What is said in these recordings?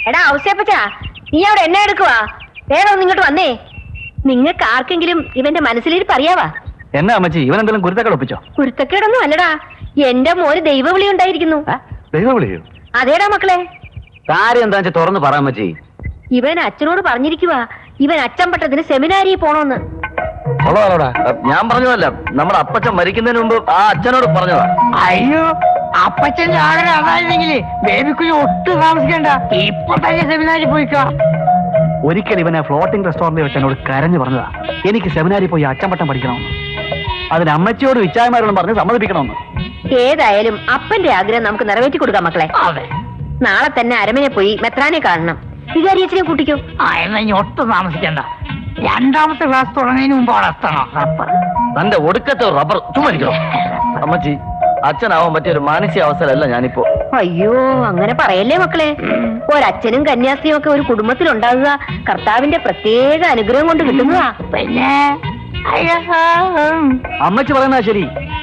എടാ ഔസേപ്പച്ചാ നീ അവിടെ എന്നെ എടുക്കുവാ വേറെ ഒന്ന് ഇങ്ങോട്ട് വന്നേ നിങ്ങൾക്ക് ആർക്കെങ്കിലും ഇവന്റെ മനസ്സിലിരിപ്പ് അറിയാവാ എന്നാ അമ്മച്ചി ഇവൻ എന്തെങ്കിലും കുരുത്തക്കട ഒപ്പിച്ചോ കുരുത്തക്കേടൊന്നും അല്ലടാ എന്റെ മോന് ദൈവവിളി ഉണ്ടായിരിക്കുന്നു ദൈവം വിളിയോ അതേടാ മക്കളെ കാര്യം എന്താ വെച്ചാൽ തുറന്ന് പറയാൻ അമ്മച്ചി ഇവൻ അച്ഛനോട് പറഞ്ഞിരിക്കുവാ ഇവൻ അച്ഛൻ പട്ടത്തിന് സെമിനാരി പോണോന്ന് ഉള്ളതാണോടാ ഞാൻ പറഞ്ഞതല്ല നമ്മുടെ അപ്പച്ചൻ മരിക്കുന്നതിന് മുമ്പ് ആ അച്ഛനോട് പറഞ്ഞതാ അയ്യോ അപ്പച്ചന്റെ ആഗ്രഹം അതായിരുന്നെങ്കിൽ ബേബിക്കുഞ്ഞ് ഒട്ടും താമസിക്കണ്ട ഇപ്പൊ തന്നെ സെമിനാരിൽ പോയിക്കോ ഒരിക്കൽ ഇവനെ ഫ്ലോട്ടിംഗ് റെസ്റ്റോറന്റിൽ വെച്ച് എന്നോട് കരഞ്ഞു പറഞ്ഞതാ എനിക്ക് സെമിനാരിൽ പോയി അച്ചമ്പട്ടം പഠിക്കണമെന്ന് അതിന് അമ്മച്ചിയോട് വിച്ചായമാരോടും പറഞ്ഞ് സമ്മതിപ്പിക്കണമെന്ന് ഏതായാലും അപ്പന്റെ ആഗ്രഹം നമുക്ക് നിറവേറ്റി കൊടുക്കാം മക്കളെ അതെ നാളെ തന്നെ അരമനെ പോയി മെത്രാനെ കാണണം വികാരിയച്ഛനെ കൂട്ടിക്കോ ആ എന്നാ ഇനി ഒട്ടും താമസിക്കണ്ട രണ്ടാമത്തെ ക്ലാസ് തുടങ്ങുന്നതിന് മുമ്പ് അവിടെ എത്തണം റബ്ബർ തന്റെ ഒടുക്കത്തെ റബ്ബർ ചുമരിക്കണം അമ്മച്ചി അച്ഛനാവാൻ പറ്റിയ ഒരു മാനസിക അവസരമല്ല ഞാനിപ്പോ അയ്യോ അങ്ങനെ പറയല്ലേ മക്കളെ ഒരച്ഛനും കന്യാസ്ത്രീയും ഒക്കെ ഒരു കുടുംബത്തിൽ ഉണ്ടാകുക കർത്താവിന്റെ പ്രത്യേക അനുഗ്രഹം കൊണ്ട് കിട്ടുന്നതാ പിന്നെ അയ്യോ അമ്മച്ചി പറയുന്നതാ ശരി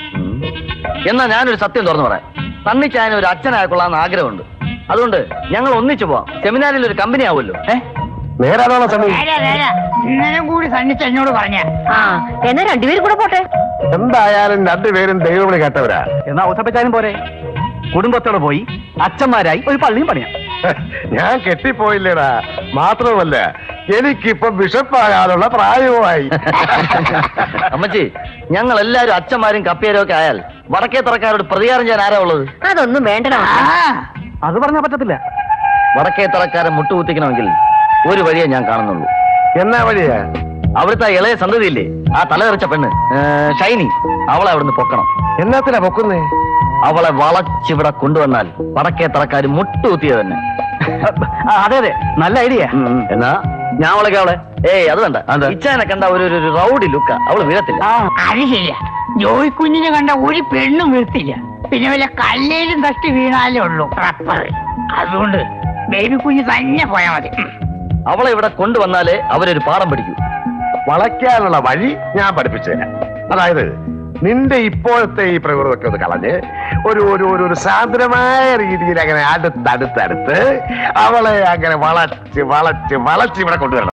എന്നാ ഞാനൊരു സത്യം തുറന്നു പറയാം തന്നിച്ചായന ഒരു അച്ഛനായിക്കൊള്ളാന്ന് ആഗ്രഹമുണ്ട് അതുകൊണ്ട് ഞങ്ങൾ ഒന്നിച്ചു പോവാം സെമിനാരിൽ ഒരു കമ്പനി ആവുമല്ലോ ഏ നേരാണോ സമി നേരെ നേരെ ഇന്നലെ കൂടി സണ്ണിച്ച് എന്നോട് പറഞ്ഞ ആ എന്നാ രണ്ടുപേരും കൂടെ പോട്ടെ എന്തായാലും രണ്ടുപേരും ദൈവവിളി കേട്ടവരാ എന്നാ ഔസപ്പച്ചാനും പോരെ കുടുംബത്തോടെ പോയി അച്ഛന്മാരായി ഒരു പള്ളിയും പണിയാം ഞാൻ കെട്ടിപ്പോയില്ലേടാ മാത്രമല്ല എനിക്കിപ്പൊ ബിഷപ്പാകാനുള്ള പ്രായവുമായി അമ്മച്ചി ഞങ്ങൾ എല്ലാവരും അച്ഛന്മാരും കപ്പിയാരും ഒക്കെ ആയാൽ വടക്കേ തറക്കാരോട് പ്രതികാരം ചെയ്യാൻ ആരാ ഉള്ളത് അതൊന്നും വേണ്ടടാ അത് പറഞ്ഞാൽ പറ്റത്തില്ല വടക്കേ തറക്കാരെ മുട്ടുകുത്തിക്കണമെങ്കിൽ ഒരു വഴിയേ ഞാൻ കാണുന്നുള്ളൂ എന്നാ വഴിയാ അവിടുത്തെ ആ ഇളയ സന്തതിയില്ലേ ആ തലതെറിച്ച പെണ്ണ് ഏ, ഷൈനി അവളെ അവിടുന്ന് പൊക്കണം എന്നാത്തിനാ പൊക്കുന്നേ അവളെ വളച്ചിവിടെ കൊണ്ടുവന്നാൽ വടക്കേ തറക്കാര് മുട്ടുകുത്തിയത് തന്നെ അതെ അതെ നല്ല ഐഡിയ എന്നാ ഞാൻ അവളെ അവളെ ഏയ് അത് വേണ്ട ഇച്ചാനെ കണ്ട ഒരു ഒരു- ഒരു റൗഡി ലുക്ക അവള് വീഴത്തില്ല അത് ശരിയാ ജോയി കുഞ്ഞിനെ കണ്ട ഒരു പെണ്ണും വീഴ്ത്തില്ല പിന്നെ വല്ല കല്ലേലും തട്ടി വീണാലേ ഉള്ളൂ റബ്ബർ അതുകൊണ്ട് ബേബി കുഞ്ഞ് തന്നെ പോയാ മതി ഉം. അവളെ ഇവിടെ കൊണ്ടുവന്നാലേ അവരൊരു പാഠം പഠിക്കൂ വളയ്ക്കാനുള്ള വഴി ഞാൻ പഠിപ്പിച്ചു തരാം അതായത് നിന്റെ ഇപ്പോഴത്തെ ഈ പ്രകൃതമൊക്കെ ഒന്ന് കളഞ്ഞ് ഒരു ഒരു ഒരു ഒരു സാന്ദ്രമായ രീതിയിൽ അങ്ങനെ അടുത്തടുത്തടുത്ത് അവളെ അങ്ങനെ വളച്ച് വളച്ച് വളച്ച് ഇവിടെ കൊണ്ടുവരണം